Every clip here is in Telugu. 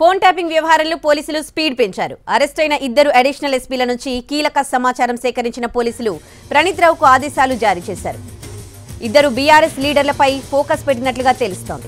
ఫోన్ ట్యాపింగ్ వ్యవహారంలో పోలీసులు స్పీడ్ పెంచారు అరెస్ట్ అయిన ఇద్దరు అడిషనల్ ఎస్పీల నుంచి కీలక సమాచారం సేకరించిన పోలీసులు ప్రణీత్ రావుకు ఆదేశాలు జారీ చేశారు ఇద్దరు బీఆర్ఎస్ లీడర్లపై ఫోకస్ పెట్టినట్లుగా తెలుస్తోంది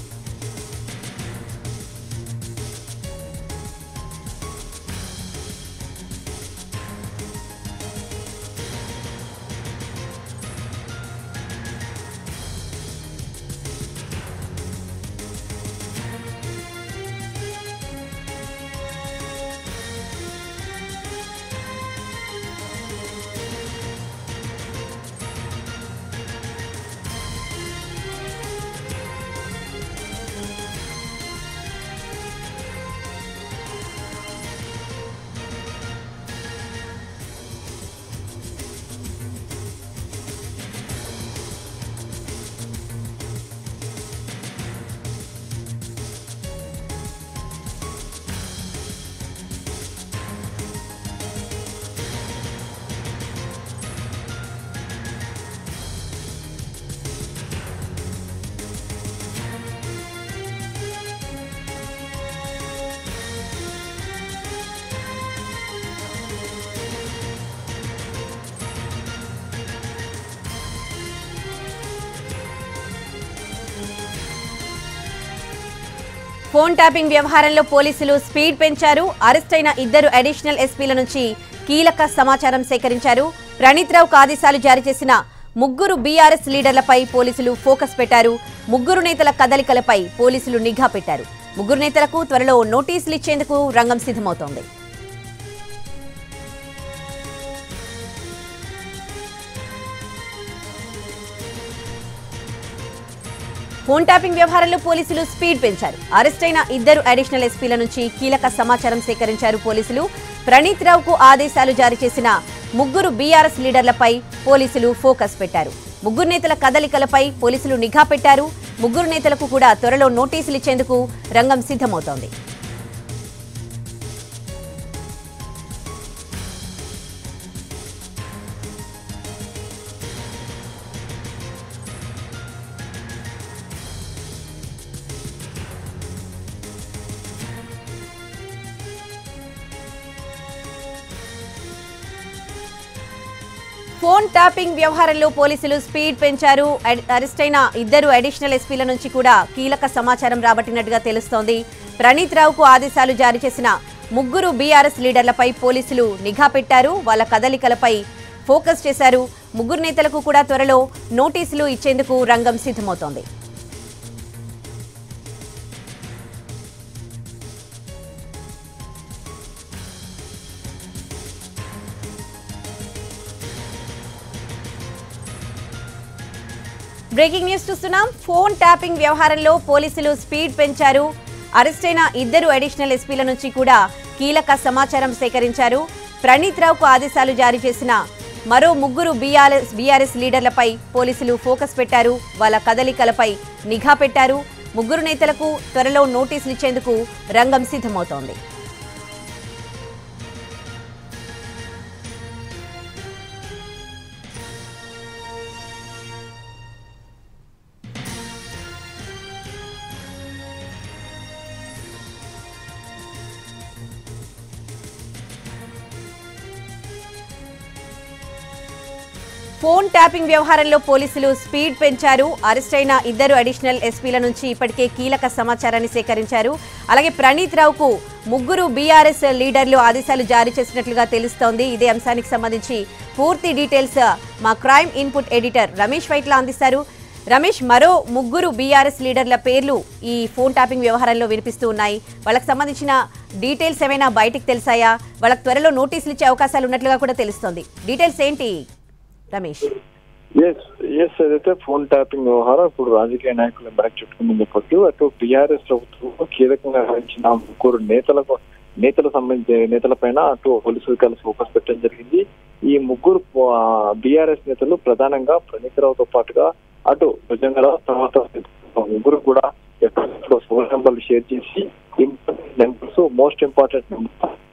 ఫోన్ ట్యాపింగ్ వ్యవహారంలో పోలీసులు స్పీడ్ పెంచారు అరెస్ట్ అయిన ఇద్దరు అడిషనల్ ఎస్పీల నుంచి కీలక సమాచారం సేకరించారు ప్రణీత్ రావుకు ఆదేశాలు జారీ చేసిన ముగ్గురు బీఆర్ఎస్ లీడర్లపై పోలీసులు ఫోకస్ పెట్టారు ముగ్గురు నేతల కదలికలపై పోలీసులు నిఘా పెట్టారు ముగ్గురు నేతలకు త్వరలో నోటీసులు ఇచ్చేందుకు రంగం సిద్ధమవుతోంది ఫోన్ ట్యాపింగ్ వ్యవహారంలో పోలీసులు స్పీడ్ పెంచారు అరెస్ట్ అయిన ఇద్దరు అడిషనల్ ఎస్పీల నుంచి కీలక సమాచారం సేకరించారు పోలీసులు ప్రణీత్ రావుకు ఆదేశాలు జారీ చేసిన ముగ్గురు బీఆర్ఎస్ లీడర్లపై పోలీసులు ఫోకస్ పెట్టారు ముగ్గురు నేతల కదలికలపై పోలీసులు నిఘా పెట్టారు ముగ్గురు నేతలకు కూడా త్వరలో నోటీసులు ఇచ్చేందుకు రంగం సిద్ధమవుతోంది ఫోన్ ట్యాపింగ్ వ్యవహారంలో పోలీసులు స్పీడ్ పెంచారు అడ్- అరెస్ట్ అయిన ఇద్దరు అడిషనల్ ఎస్పీల నుంచి కూడా కీలక సమాచారం రాబట్టినట్టుగా తెలుస్తోంది ప్రణీత్ రావుకు ఆదేశాలు జారీ చేసిన ముగ్గురు బీఆర్ఎస్ లీడర్లపై పోలీసులు నిఘా పెట్టారు వాళ్ళ కదలికలపై ఫోకస్ చేశారు ముగ్గురు నేతలకు కూడా త్వరలో నోటీసులు ఇచ్చేందుకు రంగం సిద్ధమవుతోంది బ్రేకింగ్ న్యూస్ చూస్తున్నాం ఫోన్ ట్యాపింగ్ వ్యవహారంలో పోలీసులు స్పీడ్ పెంచారు అరెస్ట్ అయిన ఇద్దరు అడిషనల్ ఎస్పీల నుంచి కూడా కీలక సమాచారం సేకరించారు ప్రణీత్ రావుకు ఆదేశాలు జారీ చేసిన మరో ముగ్గురు బీఆర్ఎస్ బీఆర్ఎస్ లీడర్లపై పోలీసులు ఫోకస్ పెట్టారు వాళ్ళ కదలికలపై నిఘా పెట్టారు ముగ్గురు నేతలకు త్వరలో నోటీసులు ఇచ్చేందుకు రంగం సిద్ధమవుతోంది ఫోన్ ట్యాపింగ్ వ్యవహారంలో పోలీసులు స్పీడ్ పెంచారు అరెస్ట్ అయిన ఇద్దరు అడిషనల్ ఎస్పీల నుంచి ఇప్పటికే కీలక సమాచారాన్ని సేకరించారు అలాగే ప్రణీత్ రావుకు ముగ్గురు బీఆర్ఎస్ లీడర్లు ఆదేశాలు జారీ చేసినట్లుగా తెలుస్తోంది ఇదే అంశానికి సంబంధించి పూర్తి డీటెయిల్స్ మా crime input editor Ramesh Vaitla అందిస్తారు రమేష్ మరో ముగ్గురు బీఆర్ఎస్ లీడర్ల పేర్లు ఈ ఫోన్ ట్యాపింగ్ వ్యవహారంలో వినిపిస్తూ ఉన్నాయి వాళ్ళకి సంబంధించిన డీటెయిల్స్ ఏమైనా బయటికి తెలిసాయా వాళ్ళకి త్వరలో నోటీసులు ఇచ్చే అవకాశాలు ఉన్నట్లుగా కూడా తెలుస్తోంది డీటెయిల్స్ ఏంటి రమేష్ ఎస్ ఎస్ ఏదైతే ఫోన్ ట్యాపింగ్ వ్యవహారం ఇప్పుడు రాజకీయ నాయకులు వెనక్కి చుట్టుకుందని చెప్పొచ్చు అటు బీఆర్ఎస్ ప్రభుత్వం కీలకంగా వహించిన ముగ్గురు నేతలకు నేతల సంబంధించి నేతల పైన అటు పోలీసులు కలిసి ఫోకస్ పెట్టడం జరిగింది ఈ ముగ్గురు బీఆర్ఎస్ నేతలు ప్రధానంగా ప్రణీత్ రావుతో పాటుగా అటు భుజంగరావు తర్వాత ముగ్గురు కూడా ఎక్కడెక్కడ ఫోన్ నెంబర్లు షేర్ చేసి important numbers most important number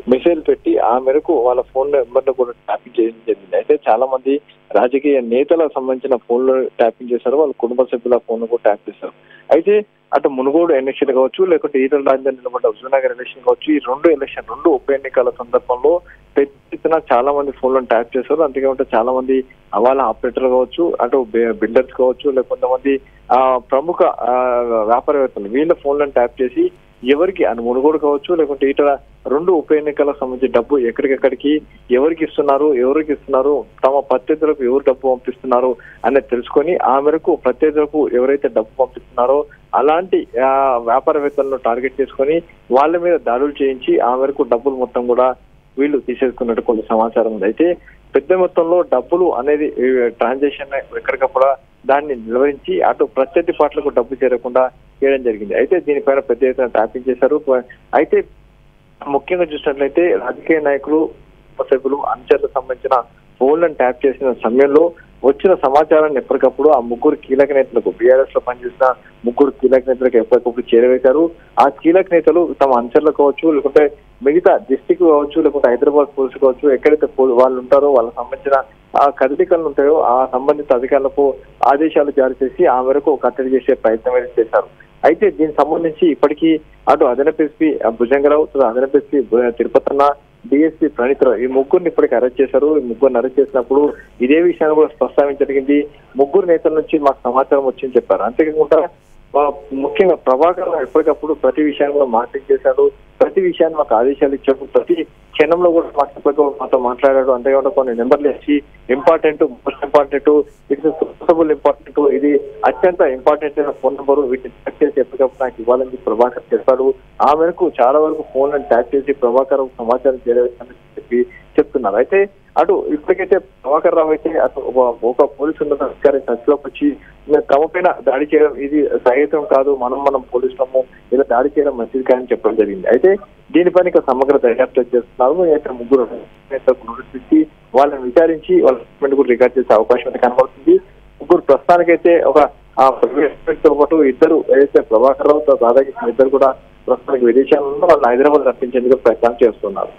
message పెట్టి ఆ మేరకు వాళ్ళ ఫోన్ నెంబర్ను కూడా ట్యాపింగ్ చేయడం జరిగింది అయితే చాలా మంది రాజకీయ నేతలకు సంబంధించిన ఫోన్లు ట్యాపింగ్ చేశారు వాళ్ళ కుటుంబ సభ్యుల ఫోన్ కూడా ట్యాప్ చేశారు అయితే అటు మునుగోడు ఎలక్షన్ కావచ్చు లేకుంటే ఈటల రాజధాని నిలబడ్డ హుజూర్నగర్ ఎలక్షన్ కావచ్చు ఈ రెండు ఎలక్షన్ రెండు ఉప ఎన్నికల సందర్భంలో పెద్ద ఎత్తున చాలా మంది ఫోన్లను ట్యాప్ చేశారు అంతేకాకుండా చాలా మంది వాళ్ళ ఆపరేటర్ కావచ్చు అటు బిల్డర్స్ కావచ్చు లేకపోతే కొంతమంది ఆ ప్రముఖ ఆ, వ్యాపారవేత్తలు వీళ్ళ ఫోన్లను ట్యాప్ చేసి ఎవరికి అని మునుగోడు కావచ్చు లేకుంటే ఇతర రెండు ఉప ఎన్నికలకు సంబంధించి డబ్బు ఎక్కడికెక్కడికి ఎవరికి ఇస్తున్నారు ఎవరికి ఇస్తున్నారు తమ ప్రత్యర్థులకు ఎవరు డబ్బు పంపిస్తున్నారు అనేది తెలుసుకొని ఆ మేరకు ప్రత్యర్థులకు ఎవరైతే డబ్బు పంపిస్తున్నారో అలాంటి ఆ, వ్యాపారవేత్తలను టార్గెట్ చేసుకొని వాళ్ళ మీద దాడులు చేయించి ఆ మేరకు డబ్బులు మొత్తం కూడా వీళ్ళు తీసేసుకున్నట్టు కొంత సమాచారం ఉంది అయితే పెద్ద మొత్తంలో డబ్బులు అనేది ట్రాన్సాక్షన్ ఎక్కడికప్పుడు దాన్ని నిలువరించి అటు ప్రత్యర్థి పార్టీలకు డబ్బు చేరకుండా చేయడం జరిగింది అయితే దీనిపైన పెద్ద ఎత్తున ట్యాపింగ్ చేశారు అయితే ముఖ్యంగా చూసినట్లయితే రాజకీయ నాయకులు సభ్యులు అనుచరులకు సంబంధించిన ఫోన్లను ట్యాప్ చేసిన సమయంలో వచ్చిన సమాచారాన్ని ఎప్పటికప్పుడు ఆ ముగ్గురు కీలక నేతలకు బీఆర్ఎస్ లో పనిచేసిన ముగ్గురు కీలక నేతలకు ఎప్పటికప్పుడు చేరవేశారు ఆ కీలక నేతలు తమ అనుచరులు కావచ్చు లేకుంటే మిగతా డిస్టిక్ కావచ్చు లేకుంటే హైదరాబాద్ పోలీసు కావచ్చు ఎక్కడైతే పో- వాళ్ళు ఉంటారో వాళ్ళకి సంబంధించిన ఆ కదలికలు ఉంటాయో ఆ సంబంధిత అధికారులకు ఆదేశాలు జారీ చేసి ఆ మేరకు కట్టడి చేసే ప్రయత్నం అయితే చేశారు అయితే దీనికి సంబంధించి ఇప్పటికీ అటు అదనపు ఎస్పీ భుజంగరావు తర్వాత అదనపు ఎస్పీ తిరుపతన్న డిఎస్పీ ప్రణీత్ రావు ఈ ముగ్గురిని ఇప్పటికి అరెస్ట్ చేశారు ఈ ముగ్గురిని అరెస్ట్ చేసినప్పుడు ఇదే విషయాన్ని కూడా ప్రస్తావించడం జరిగింది ముగ్గురు నేతల నుంచి మాకు సమాచారం వచ్చింది చెప్పారు అంతేకాకుండా ఆ, ముఖ్యంగా ప్రభాకర్ రావు ఎప్పటికప్పుడు ప్రతి విషయాన్ని కూడా మాట్లాడి చేశాడు ప్రతి విషయాన్ని మాకు ఆదేశాలు ఇచ్చాడు ప్రతి క్షణంలో కూడా మాకు ఎప్పటికప్పుడు మాతో మాట్లాడాడు అంతేకాకుండా కొన్ని నెంబర్లు ఇచ్చి important most important it's suitable important ఇది అత్యంత ఇంపార్టెంట్ అయిన ఫోన్ నెంబర్ వీటిని ట్యాప్ చేసి ఎప్పటికప్పుడు నాకు ఇవ్వాలని చెప్పి ప్రభాకర్ చెప్పాడు ఆ మేరకు చాలా వరకు ఫోన్లను ట్యాప్ చేసి ప్రభాకర్ సమాచారం చేరవేస్తానని చెప్పి చెప్తున్నారు అయితే అటు ఇప్పటికైతే ప్రభాకర్ రావు అయితే అటు ఒక- ఒక పోలీసు ఉన్నత అధికారి టచ్లోకి వచ్చి "మేము తమ పైన దాడి చేయడం ఇది సహితం కాదు మనం మనం పోలీసులము ఇలా దాడి చేయడం మంచిది కాదని చెప్పడం జరిగింది అయితే దీనిపైన ఇక సమగ్ర దర్యాప్తు చేస్తున్నారు అయితే ముగ్గురు నేతలకు నోటీస్ ఇచ్చి వాళ్ళని విచారించి వాళ్ళ స్టేట్మెంట్ కూడా రికార్డ్ చేసే అవకాశం అయితే కనబడుతుంది ముగ్గురు ప్రస్తుతానికైతే ఒక ఆ తో పాటు ఇద్దరు ఏదైతే ప్రభాకర్ రావు తో రాధాకృష్ణ ఇద్దరు కూడా ప్రస్తుతానికి విదేశాలలో వాళ్ళని హైదరాబాద్ రప్పించేందుకు ప్రయత్నం చేస్తున్నారు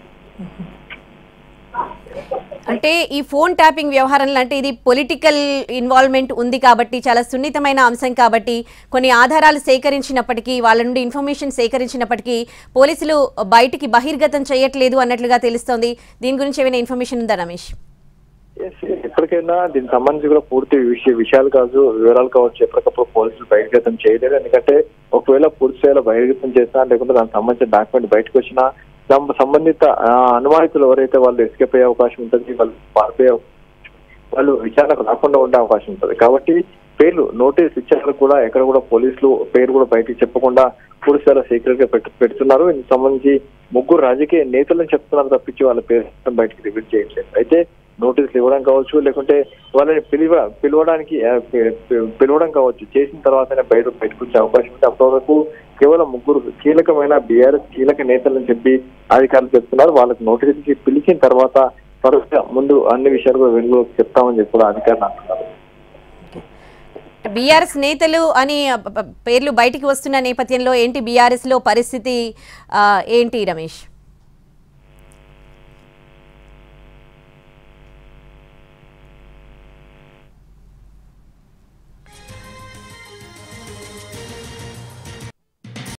అంటే ఈ ఫోన్ ట్యాపింగ్ వ్యవహారంలో అంటే ఇది పొలిటికల్ ఇన్వాల్వ్మెంట్ ఉంది కాబట్టి చాలా సున్నితమైన అంశం కాబట్టి కొన్ని ఆధారాలు సేకరించినప్పటికీ వాళ్ళ నుండి ఇన్ఫర్మేషన్ సేకరించినప్పటికీ పోలీసులు బయటికి బహిర్గతం చేయట్లేదు అన్నట్లుగా తెలుస్తోంది దీని గురించి ఏమైనా ఇన్ఫర్మేషన్ ఉందా రమేష్ Yes, ఎప్పటికైనా దీనికి సంబంధించి కూడా పూర్తి విషయ విషయాలు కావచ్చు వివరాలు కావచ్చు ఎప్పటికప్పుడు పోలీసులు బహిర్గతం చేయలేదు ఎందుకంటే ఒకవేళ పూర్తి స్థాయిలో బహిర్గతం చేసినా లేకుంటే దానికి సంబంధించిన డాక్యుమెంట్ బయటకు వచ్చినా దానికి సంబంధిత ఆ, అనుమానితులు ఎవరైతే వాళ్ళు ఎస్కేప్ అయ్యే అవకాశం ఉంటుంది వాళ్ళు పారిపోయే వాళ్ళు విచారణకు రాకుండా ఉండే అవకాశం ఉంటుంది కాబట్టి పేర్లు నోటీస్ ఇచ్చారు కూడా ఎక్కడ కూడా పోలీసులు పేరు కూడా బయటికి చెప్పకుండా పూర్తి స్థాయిలో సీక్రెట్ గా పెట్టు పెడుతున్నారు ఇందుకు సంబంధించి ముగ్గురు రాజకీయ నేతలను చెప్తున్నారు తప్పించి వాళ్ళ పేరు బయటికి రివీల్ చేయట్లేదు అయితే నోటీసులు ఇవ్వడం కావచ్చు లేకుంటే వాళ్ళని పిలువ పిలవడానికి ఆ, పి- పి- పిలవడం కావచ్చు చేసిన తర్వాతనే బయట బయటకు వచ్చే అవకాశం ఉంది అప్పటి వరకు కేవలం ముగ్గురు కీలకమైన బీఆర్ఎస్ కీలక నేతలని చెప్పి అధికారులు చెప్తున్నారు వాళ్ళకి నోటీస్ ఇచ్చి పిలిచిన తర్వాత త్వరగా ముందు అన్ని విషయాలు కూడా వెలుగులోకి చెప్తామని చెప్పి కూడా అధికారులు అంటున్నారు బీఆర్ఎస్ నేతలు అని ప- ప- పేర్లు బయటికి వస్తున్న నేపథ్యంలో ఏంటి బీఆర్ఎస్ లో పరిస్థితి ఆ, ఏంటి రమేష్